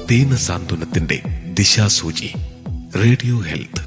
ദീന സാന്ത്വനത്തിന്റെ ദിശാസൂചി radio health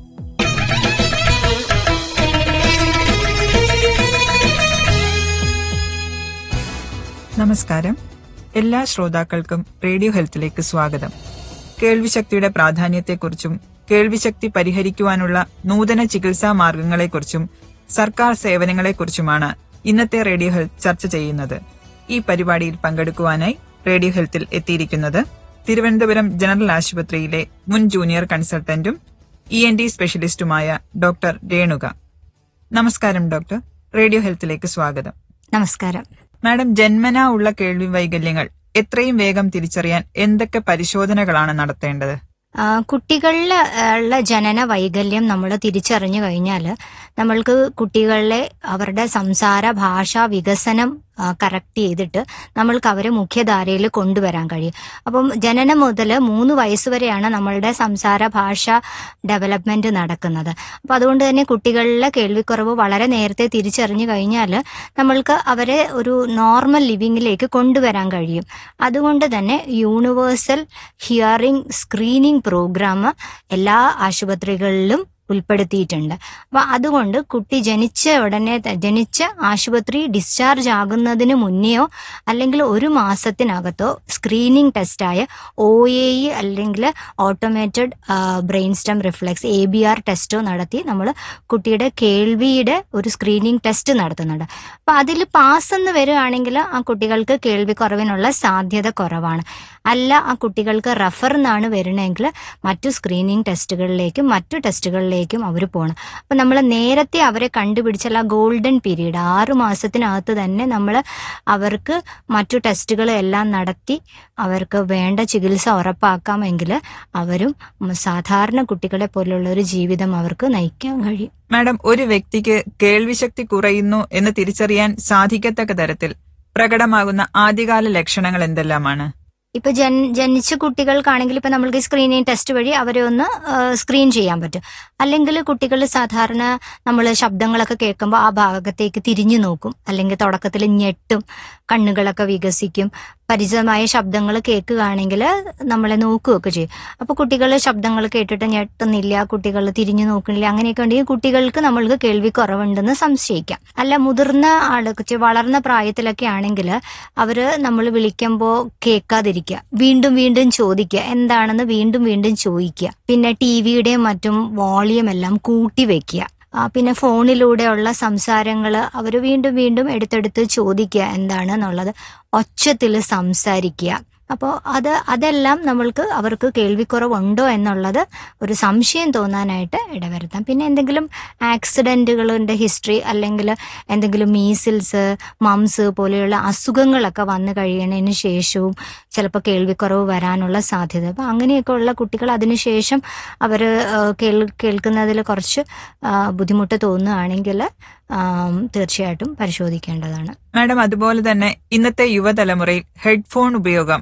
നമസ്കാരം എല്ലാ ശ്രോതാക്കൾക്കും റേഡിയോ ഹെൽത്തിലേക്ക് സ്വാഗതം കേൾവിശക്തിയുടെ പ്രാധാന്യത്തെക്കുറിച്ചും കേൾവിശക്തി പരിഹരിക്കുവാനുള്ള നൂതന ചികിത്സാ മാർഗങ്ങളെക്കുറിച്ചും സർക്കാർ സേവനങ്ങളെക്കുറിച്ചുമാണ് ഇന്നത്തെ റേഡിയോ ഹെൽത്ത് ചർച്ച ചെയ്യുന്നത് ഈ പരിപാടിയിൽ പങ്കെടുക്കുവാനായി റേഡിയോ ഹെൽത്തിൽ എത്തിയിരിക്കുന്നത് തിരുവനന്തപുരം ജനറൽ ആശുപത്രിയിലെ മുൻ ജൂനിയർ കൺസൾട്ടന്റും ഇ എൻ ഡി സ്പെഷ്യലിസ്റ്റുമായ ഡോക്ടർ രേണുക നമസ്കാരം ഡോക്ടർ റേഡിയോ ഹെൽത്തിലേക്ക് സ്വാഗതം നമസ്കാരം മാഡം ജന്മനാ ഉള്ള കേൾവി വൈകല്യങ്ങൾ എത്രയും വേഗം തിരിച്ചറിയാൻ എന്തൊക്കെ പരിശോധനകളാണ് നടത്തേണ്ടത് ആ, കുട്ടികളിൽ ഉള്ള ജനന വൈകല്യം നമ്മൾ തിരിച്ചറിഞ്ഞു കഴിഞ്ഞാൽ നമ്മൾക്ക് കുട്ടികളിലെ അവരുടെ സംസാര ഭാഷ വികസനം കറക്റ്റ് ചെയ്തിട്ട് നമ്മൾക്ക് അവരെ മുഖ്യധാരയിൽ കൊണ്ടുവരാൻ കഴിയും അപ്പം ജനനം മുതൽ മൂന്ന് വയസ്സ് വരെയാണ് നമ്മളുടെ സംസാര ഭാഷ ഡെവലപ്മെന്റ് നടക്കുന്നത് അപ്പം അതുകൊണ്ട് തന്നെ കുട്ടികളിലെ കേൾവിക്കുറവ് വളരെ നേരത്തെ തിരിച്ചറിഞ്ഞു കഴിഞ്ഞാൽ നമ്മൾക്ക് അവരെ ഒരു നോർമൽ ലിവിങ്ങിലേക്ക് കൊണ്ടുവരാൻ കഴിയും അതുകൊണ്ട് തന്നെ യൂണിവേഴ്സൽ ഹിയറിംഗ് സ്ക്രീനിംഗ് പ്രോഗ്രാം എല്ലാ ആശുപത്രികളിലും ഉൾപ്പെടുത്തിയിട്ടുണ്ട് അപ്പൊ അതുകൊണ്ട് കുട്ടി ജനിച്ച ഉടനെ ത- ജനിച്ച ആശുപത്രി ഡിസ്ചാർജ് ആകുന്നതിന് മുന്നെയോ അല്ലെങ്കിൽ ഒരു മാസത്തിനകത്തോ സ്ക്രീനിങ് ടെസ്റ്റായ ഒ എ ഇ അല്ലെങ്കിൽ automated brain stem reflex A B R ടെസ്റ്റോ നടത്തി നമ്മൾ കുട്ടിയുടെ കേൾവിയുടെ ഒരു സ്ക്രീനിങ് ടെസ്റ്റ് നടത്തുന്നുണ്ട് അപ്പൊ അതിൽ പാസ് എന്ന് വരികയാണെങ്കിൽ ആ കുട്ടികൾക്ക് കേൾവി കുറവിനുള്ള സാധ്യത കുറവാണ് അല്ല ആ കുട്ടികൾക്ക് റഫർ എന്നാണ് വരണമെങ്കിൽ മറ്റു സ്ക്രീനിങ് ടെസ്റ്റുകളിലേക്കും മറ്റു ടെസ്റ്റുകളിലേക്കും അവർ പോകണം അപ്പം നമ്മൾ നേരത്തെ അവരെ കണ്ടുപിടിച്ചാൽ ആ ഗോൾഡൻ പീരീഡ് ആറു മാസത്തിനകത്ത് തന്നെ നമ്മൾ അവർക്ക് മറ്റു ടെസ്റ്റുകൾ എല്ലാം നടത്തി അവർക്ക് വേണ്ട ചികിത്സ ഉറപ്പാക്കാമെങ്കിൽ അവരും ഉം, സാധാരണ കുട്ടികളെ പോലുള്ള ഒരു ജീവിതം അവർക്ക് നയിക്കാൻ കഴിയും മാഡം ഒരു വ്യക്തിക്ക് കേൾവിശക്തി കുറയുന്നു എന്ന് തിരിച്ചറിയാൻ സാധിക്കത്തക്ക തരത്തിൽ പ്രകടമാകുന്ന ആദ്യകാല ലക്ഷണങ്ങൾ എന്തെല്ലാമാണ് ഇപ്പൊ ജൻ ജനിച്ച കുട്ടികൾക്കാണെങ്കിൽ ഇപ്പൊ നമ്മൾക്ക് സ്ക്രീനിങ് ടെസ്റ്റ് വഴി അവരെ ഒന്ന് സ്ക്രീൻ ചെയ്യാൻ പറ്റും അല്ലെങ്കിൽ കുട്ടികൾ സാധാരണ നമ്മൾ ശബ്ദങ്ങളൊക്കെ കേൾക്കുമ്പോൾ ആ ഭാഗത്തേക്ക് തിരിഞ്ഞു നോക്കും അല്ലെങ്കിൽ തുടക്കത്തിൽ ഞെട്ടും കണ്ണുകളൊക്കെ വികസിക്കും പരിചിതമായ ശബ്ദങ്ങൾ കേൾക്കുകയാണെങ്കിൽ നമ്മളെ നോക്കുകയൊക്കെ ചെയ്യും അപ്പോൾ കുട്ടികൾ ശബ്ദങ്ങൾ കേട്ടിട്ട് ഞെട്ടുന്നില്ല കുട്ടികൾ തിരിഞ്ഞു നോക്കുന്നില്ല അങ്ങനെയൊക്കെ ഉണ്ടെങ്കിൽ കുട്ടികൾക്ക് നമ്മൾക്ക് കേൾവി കുറവുണ്ടെന്ന് സംശയിക്കാം അല്ല മുതിർന്ന ആൾക്ക് വളർന്ന പ്രായത്തിലൊക്കെ ആണെങ്കിൽ അവര് നമ്മൾ വിളിക്കുമ്പോൾ കേൾക്കാതിരിക്കുക വീണ്ടും വീണ്ടും ചോദിക്കുക എന്താണെന്ന് വീണ്ടും വീണ്ടും ചോദിക്കുക പിന്നെ ടി വിയുടെയും മറ്റും വോളിയം എല്ലാം കൂട്ടി വെക്കുക ആ, പിന്നെ ഫോണിലൂടെയുള്ള സംസാരങ്ങൾ അവർ വീണ്ടും വീണ്ടും എടുത്തെടുത്ത് ചോദിക്കുക എന്താണെന്നുള്ളത് ഒച്ചത്തിൽ സംസാരിക്കുക അപ്പോൾ അത് അതെല്ലാം നമ്മൾക്ക് അവർക്ക് കേൾവിക്കുറവുണ്ടോ എന്നുള്ളത് ഒരു സംശയം തോന്നാനായിട്ട് ഇടവരുത്താം പിന്നെ എന്തെങ്കിലും ആക്സിഡൻറ്റുകളുടെ ഹിസ്റ്ററി അല്ലെങ്കിൽ എന്തെങ്കിലും മീസിൽസ് മംസ് പോലെയുള്ള അസുഖങ്ങളൊക്കെ വന്നു കഴിയുന്നതിന് ശേഷവും ചിലപ്പോൾ കേൾവിക്കുറവ് വരാനുള്ള സാധ്യത അപ്പം അങ്ങനെയൊക്കെ ഉള്ള കുട്ടികൾ അതിനുശേഷം അവർ കേൾ കേൾക്കുന്നതിൽ കുറച്ച് ആ, ബുദ്ധിമുട്ട് തോന്നുകയാണെങ്കിൽ ആം, തീർച്ചയായിട്ടും പരിശോധിക്കേണ്ടതാണ് മാഡം അതുപോലെ തന്നെ ഇന്നത്തെ യുവതലമുറയിൽ ഹെഡ്ഫോൺ ഉപയോഗം